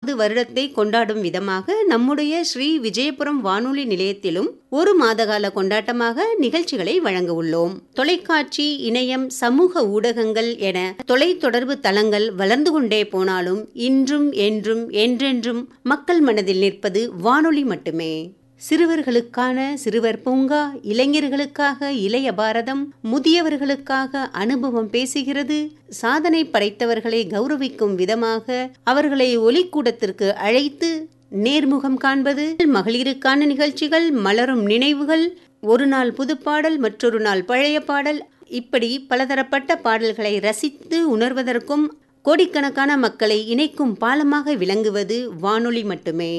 வருடத்தை கொண்டாடும் விதமாக நம்முடைய ஸ்ரீ விஜயபுரம் வானொலி நிலையத்திலும் ஒரு மாதகால கொண்டாட்டமாக நிகழ்ச்சிகளை வழங்க உள்ளோம் தொலைக்காட்சி இணையம் சமூக ஊடகங்கள் என தொலைத்தொடர்பு தளங்கள் வளர்ந்து கொண்டே போனாலும் இன்றும் என்றும் என்றென்றும் மக்கள் மனதில் நிற்பது வானொலி மட்டுமே சிறுவர்களுக்கான சிறுவர் பூங்கா இளைஞர்களுக்காக இளைய பாரதம் முதியவர்களுக்காக அனுபவம் பேசுகிறது சாதனை படைத்தவர்களை கௌரவிக்கும் விதமாக அவர்களை ஒலிக்கூடத்திற்கு அழைத்து நேர்முகம் காண்பது மகளிருக்கான நிகழ்ச்சிகள் மலரும் நினைவுகள் ஒரு நாள் புதுப்பாடல் மற்றொரு நாள் பழைய பாடல் இப்படி பலதரப்பட்ட பாடல்களை ரசித்து உணர்வதற்கும் கோடிக்கணக்கான மக்களை இணைக்கும் பாலமாக விளங்குவது வானொலி மட்டுமே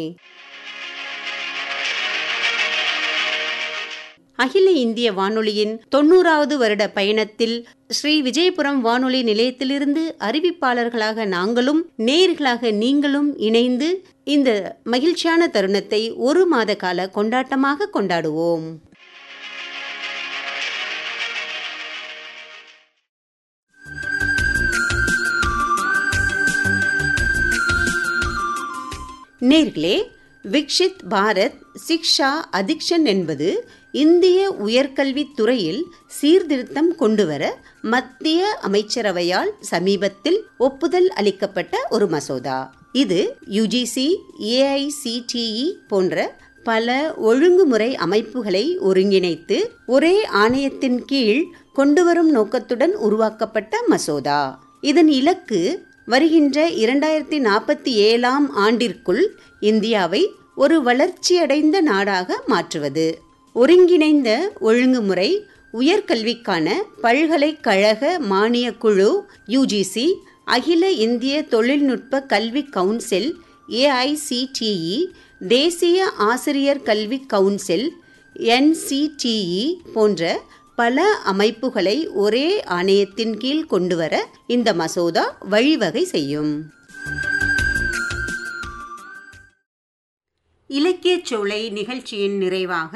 அகில இந்திய வானொலியின் தொண்ணூறாவது வருட பயணத்தில் ஸ்ரீ விஜயபுரம் வானொலி நிலையத்திலிருந்து அறிவிப்பாளர்களாக நாங்களும் நேர்களாக நீங்களும் இணைந்து இந்த மகிழ்ச்சியான தருணத்தை ஒரு மாத கால கொண்டாட்டமாக கொண்டாடுவோம் நேர்களே விக்ஷித் பாரத் சிக்ஷா அதிக்ஷன் என்பது இந்திய உயர்கல்வித் துறையில் சீர்திருத்தம் கொண்டுவர மத்திய அமைச்சரவையால் சமீபத்தில் ஒப்புதல் அளிக்கப்பட்ட ஒரு மசோதா இது யுஜிசி ஏஐசிடிஇ போன்ற பல ஒழுங்குமுறை அமைப்புகளை ஒருங்கிணைத்து ஒரே ஆணையத்தின் கீழ் கொண்டுவரும் நோக்கத்துடன் உருவாக்கப்பட்ட மசோதா இதன் இலக்கு வருகின்ற இரண்டாயிரத்தி நாற்பத்தி ஏழாம் ஆண்டிற்குள் இந்தியாவை ஒரு வளர்ச்சியடைந்த நாடாக மாற்றுவது ஒருங்கிணைந்த ஒழுங்குமுறை உயர்கல்விக்கான பல்கலைக்கழக மானிய குழு யுஜிசி அகில இந்திய தொழில்நுட்ப கல்வி கவுன்சில் ஏஐசிடிஇ தேசிய ஆசிரியர் கல்வி கவுன்சில் என்சிடிஇ போன்ற பல அமைப்புகளை ஒரே ஆணையத்தின் கீழ் கொண்டுவர இந்த மசோதா வழிவகை செய்யும் இலக்கிய சோலை நிகழ்ச்சியின் நிறைவாக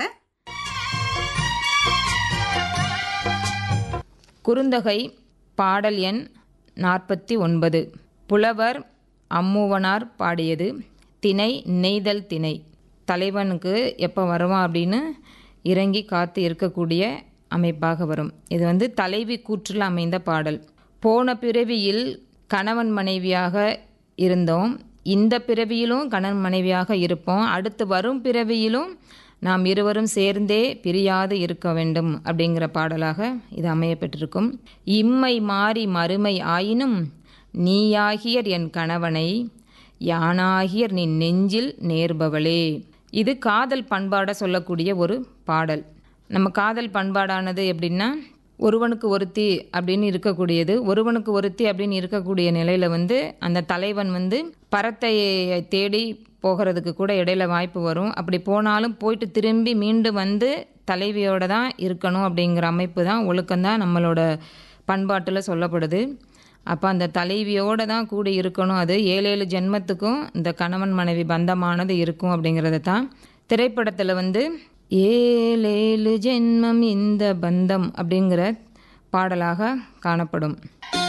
குறுந்தொகை பாடல் எண் நாற்பத்தி ஒன்பது புலவர் அம்மூவனார் பாடியது திணை நெய்தல் திணை தலைவனுக்கு எப்போ வருவான் அப்படின்னு இறங்கி காத்து இருக்கக்கூடிய அமைப்பாக வரும் இது வந்து தலைவி கூற்றில் அமைந்த பாடல் போன பிறவியில் கணவன் மனைவியாக இருந்தோம் இந்த பிறவியிலும் கணவன் மனைவியாக இருப்போம் அடுத்து வரும் பிறவியிலும் நாம் இருவரும் சேர்ந்தே பிரியாது இருக்க வேண்டும் அப்படிங்கிற பாடலாக இது அமையப்பட்டிருக்கும் இம்மை மாறி மறுமை ஆயினும் நீயாகியர் என் கணவனை யானாகியர் நின் நெஞ்சில் நேர்பவளே இது காதல் பண்பாட சொல்லக்கூடிய ஒரு பாடல் நம்ம காதல் பண்பாடானது எப்படின்னா ஒருவனுக்கு ஒருத்தி அப்படின்னு இருக்கக்கூடியது ஒருவனுக்கு ஒருத்தி அப்படின்னு இருக்கக்கூடிய நிலையில் வந்து அந்த தலைவன் வந்து பரத்தை தேடி போகிறதுக்கு கூட இடையில வாய்ப்பு வரும் அப்படி போனாலும் போயிட்டு திரும்பி மீண்டும் வந்து தலைவியோட தான் இருக்கணும் அப்படிங்கிற அமைப்பு தான் ஒழுக்கம்தான் நம்மளோட பண்பாட்டில் சொல்லப்படுது அப்போ அந்த தலைவியோடு தான் கூட இருக்கணும் அது ஏழு ஏழு ஜென்மத்துக்கும் இந்த கணவன் மனைவி பந்தமானது இருக்கும் அப்படிங்கிறத தான் திரைப்படத்தில் வந்து ஏழேழு ஜென்மம் இந்த பந்தம் அப்படிங்கிற பாடலாக காணப்படும்